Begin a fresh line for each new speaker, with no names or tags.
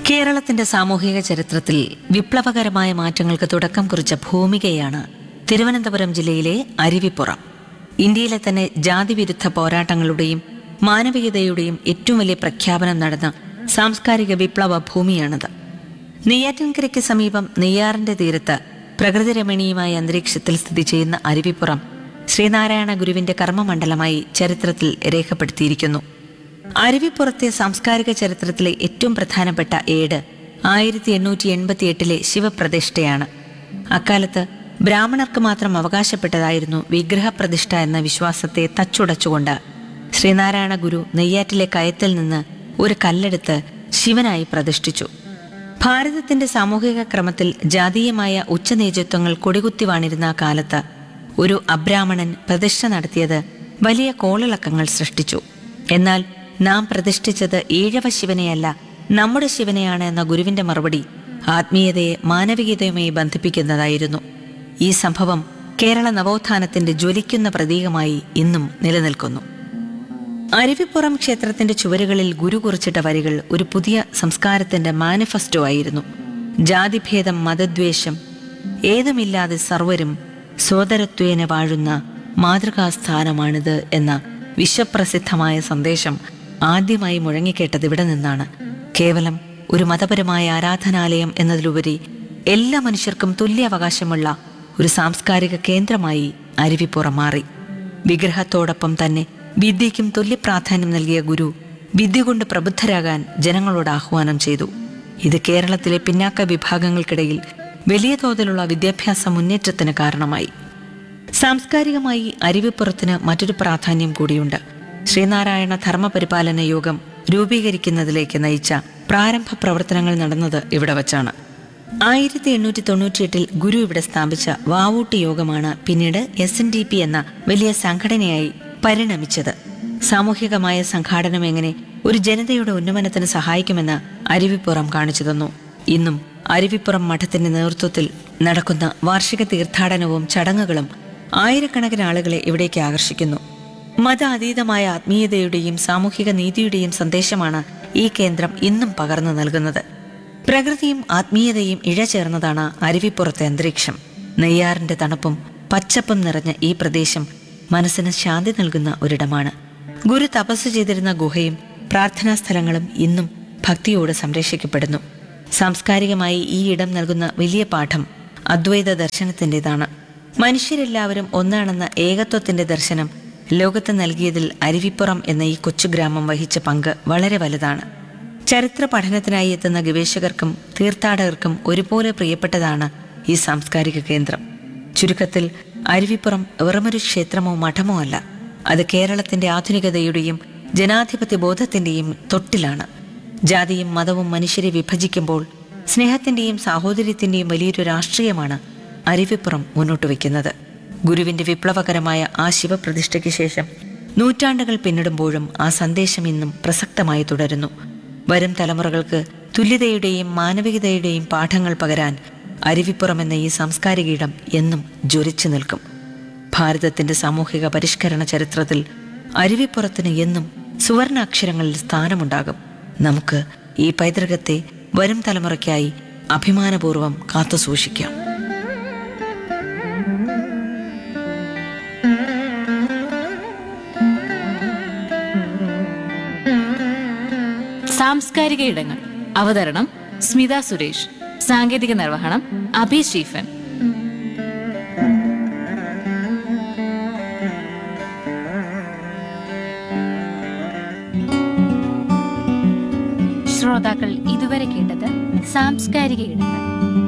കേരളത്തിന്റെ സാമൂഹിക ചരിത്രത്തിൽ വിപ്ലവകരമായ മാറ്റങ്ങൾക്ക് തുടക്കം കുറിച്ച ഭൂമികയാണ് തിരുവനന്തപുരം ജില്ലയിലെ അരുവിപ്പുറം ഇന്ത്യയിലെ തന്നെ ജാതിവിരുദ്ധ പോരാട്ടങ്ങളുടെയും മാനവികതയുടെയും ഏറ്റവും വലിയ പ്രഖ്യാപനം നടന്ന സാംസ്കാരിക വിപ്ലവ ഭൂമിയാണത് നെയ്യാറ്റിൻകരയ്ക്ക് സമീപം നെയ്യാറിന്റെ തീരത്ത് പ്രകൃതിരമണീയമായ അന്തരീക്ഷത്തിൽ സ്ഥിതി ചെയ്യുന്ന അരുവിപ്പുറം ശ്രീനാരായണ ഗുരുവിന്റെ കർമ്മമണ്ഡലമായി ചരിത്രത്തിൽ രേഖപ്പെടുത്തിയിരിക്കുന്നു അരുവിപ്പുറത്തെ സാംസ്കാരിക ചരിത്രത്തിലെ ഏറ്റവും പ്രധാനപ്പെട്ട ഏട് ആയിരത്തി എണ്ണൂറ്റി എൺപത്തി എട്ടിലെ ശിവപ്രതിഷ്ഠയാണ് അക്കാലത്ത് ബ്രാഹ്മണർക്ക് മാത്രം അവകാശപ്പെട്ടതായിരുന്നു വിഗ്രഹപ്രതിഷ്ഠ എന്ന വിശ്വാസത്തെ തച്ചുടച്ചുകൊണ്ട് ശ്രീനാരായണ ഗുരു നെയ്യാറ്റിലെ കയത്തിൽ നിന്ന് ഒരു കല്ലെടുത്ത് ശിവനായി പ്രതിഷ്ഠിച്ചു ഭാരതത്തിന്റെ സാമൂഹിക ക്രമത്തിൽ ജാതീയമായ ഉച്ചനേതൃത്വങ്ങൾ കൊടികുത്തി വാണിരുന്ന ആ കാലത്ത് ഒരു അബ്രാഹ്മണൻ പ്രതിഷ്ഠ നടത്തിയത് വലിയ കോളിളക്കങ്ങൾ സൃഷ്ടിച്ചു എന്നാൽ നാം പ്രതിഷ്ഠിച്ചത് ഈഴവ ശിവനെയല്ല നമ്മുടെ ശിവനെയാണ് എന്ന ഗുരുവിന്റെ മറുപടി ആത്മീയതയെ മാനവികതയുമായി ബന്ധിപ്പിക്കുന്നതായിരുന്നു ഈ സംഭവം കേരള നവോത്ഥാനത്തിന്റെ ജ്വലിക്കുന്ന പ്രതീകമായി ഇന്നും നിലനിൽക്കുന്നു അരുവിപ്പുറം ക്ഷേത്രത്തിന്റെ ചുവരുകളിൽ ഗുരു കുറിച്ചിട്ട വരികൾ ഒരു പുതിയ സംസ്കാരത്തിന്റെ മാനിഫെസ്റ്റോ ആയിരുന്നു ജാതിഭേദം മതദ്വേഷം ഏതുമില്ലാതെ സർവരും സോദരത്വേന വാഴുന്ന മാതൃകാസ്ഥാനമാണിത് എന്ന വിശ്വപ്രസിദ്ധമായ സന്ദേശം ആദ്യമായി മുഴങ്ങിക്കേട്ടത് ഇവിടെ നിന്നാണ് കേവലം ഒരു മതപരമായ ആരാധനാലയം എന്നതിലുപരി എല്ലാ മനുഷ്യർക്കും തുല്യ അവകാശമുള്ള ഒരു സാംസ്കാരിക കേന്ദ്രമായി അരുവിപ്പുറം മാറി വിഗ്രഹത്തോടൊപ്പം തന്നെ വിദ്യയ്ക്കും തുല്യ പ്രാധാന്യം നൽകിയ ഗുരു വിദ്യ കൊണ്ട് പ്രബുദ്ധരാകാൻ ജനങ്ങളോട് ആഹ്വാനം ചെയ്തു ഇത് കേരളത്തിലെ പിന്നാക്ക വിഭാഗങ്ങൾക്കിടയിൽ വലിയ തോതിലുള്ള വിദ്യാഭ്യാസ മുന്നേറ്റത്തിന് കാരണമായി സാംസ്കാരികമായി അരുവിപ്പുറത്തിന് മറ്റൊരു പ്രാധാന്യം കൂടിയുണ്ട് ശ്രീനാരായണ ധർമ്മപരിപാലന യോഗം രൂപീകരിക്കുന്നതിലേക്ക് നയിച്ച പ്രാരംഭ പ്രവർത്തനങ്ങൾ നടന്നത് ഇവിടെ വച്ചാണ് ആയിരത്തി എണ്ണൂറ്റി തൊണ്ണൂറ്റിയെട്ടിൽ ഗുരു ഇവിടെ സ്ഥാപിച്ച വാവൂട്ടി യോഗമാണ് പിന്നീട് എസ് എൻ ഡി പി എന്ന വലിയ സംഘടനയായി പരിണമിച്ചത് സാമൂഹികമായ സംഘാടനം എങ്ങനെ ഒരു ജനതയുടെ ഉന്നമനത്തിന് സഹായിക്കുമെന്ന് അരുവിപ്പുറം കാണിച്ചു തന്നു ഇന്നും അരുവിപ്പുറം മഠത്തിന്റെ നേതൃത്വത്തിൽ നടക്കുന്ന വാർഷിക തീർത്ഥാടനവും ചടങ്ങുകളും ആയിരക്കണക്കിന് ആളുകളെ ഇവിടേക്ക് ആകർഷിക്കുന്നു മത അതീതമായ ആത്മീയതയുടെയും സാമൂഹിക നീതിയുടെയും സന്ദേശമാണ് ഈ കേന്ദ്രം ഇന്നും പകർന്നു നൽകുന്നത് പ്രകൃതിയും ആത്മീയതയും ഇഴചേർന്നതാണ് അരുവിപ്പുറത്തെ അന്തരീക്ഷം നെയ്യാറിന്റെ തണുപ്പും പച്ചപ്പും നിറഞ്ഞ ഈ പ്രദേശം മനസ്സിന് ശാന്തി നൽകുന്ന ഒരിടമാണ് ഗുരു തപസ് ചെയ്തിരുന്ന ഗുഹയും പ്രാർത്ഥനാ സ്ഥലങ്ങളും ഇന്നും ഭക്തിയോട് സംരക്ഷിക്കപ്പെടുന്നു സാംസ്കാരികമായി ഈ ഇടം നൽകുന്ന വലിയ പാഠം അദ്വൈത ദർശനത്തിൻ്റെതാണ് മനുഷ്യരെല്ലാവരും ഒന്നാണെന്ന ഏകത്വത്തിന്റെ ദർശനം ലോകത്ത് നൽകിയതിൽ അരുവിപ്പുറം എന്ന ഈ കൊച്ചു ഗ്രാമം വഹിച്ച പങ്ക് വളരെ വലുതാണ് ചരിത്ര പഠനത്തിനായി എത്തുന്ന ഗവേഷകർക്കും തീർത്ഥാടകർക്കും ഒരുപോലെ പ്രിയപ്പെട്ടതാണ് ഈ സാംസ്കാരിക കേന്ദ്രം ചുരുക്കത്തിൽ അരുവിപ്പുറം വെറുമൊരു ക്ഷേത്രമോ മഠമോ അല്ല അത് കേരളത്തിന്റെ ആധുനികതയുടെയും ജനാധിപത്യ ബോധത്തിന്റെയും തൊട്ടിലാണ് ജാതിയും മതവും മനുഷ്യരെ വിഭജിക്കുമ്പോൾ സ്നേഹത്തിന്റെയും സാഹോദര്യത്തിന്റെയും വലിയൊരു രാഷ്ട്രീയമാണ് അരുവിപ്പുറം മുന്നോട്ട് വയ്ക്കുന്നത് ഗുരുവിന്റെ വിപ്ലവകരമായ ആ ശിവപ്രതിഷ്ഠയ്ക്ക് ശേഷം നൂറ്റാണ്ടുകൾ പിന്നിടുമ്പോഴും ആ സന്ദേശം ഇന്നും പ്രസക്തമായി തുടരുന്നു വരും തലമുറകൾക്ക് തുല്യതയുടെയും മാനവികതയുടെയും പാഠങ്ങൾ പകരാൻ അരുവിപ്പുറം എന്ന ഈ സാംസ്കാരിക ഇടം എന്നും ജ്വലിച്ചു നിൽക്കും ഭാരതത്തിന്റെ സാമൂഹിക പരിഷ്കരണ ചരിത്രത്തിൽ അരുവിപ്പുറത്തിന് എന്നും സുവർണ അക്ഷരങ്ങളിൽ സ്ഥാനമുണ്ടാകും നമുക്ക് ഈ പൈതൃകത്തെ വരും തലമുറയ്ക്കായി അഭിമാനപൂർവ്വം കാത്തുസൂക്ഷിക്കാം
സാംസ്കാരിക ഇടങ്ങൾ അവതരണം സ്മിത സുരേഷ് സാങ്കേതിക നിർവഹണം അഭി സ്റ്റീഫൻ
ശ്രോതാക്കൾ ഇതുവരെ കേട്ടത് സാംസ്കാരിക ഇടങ്ങൾ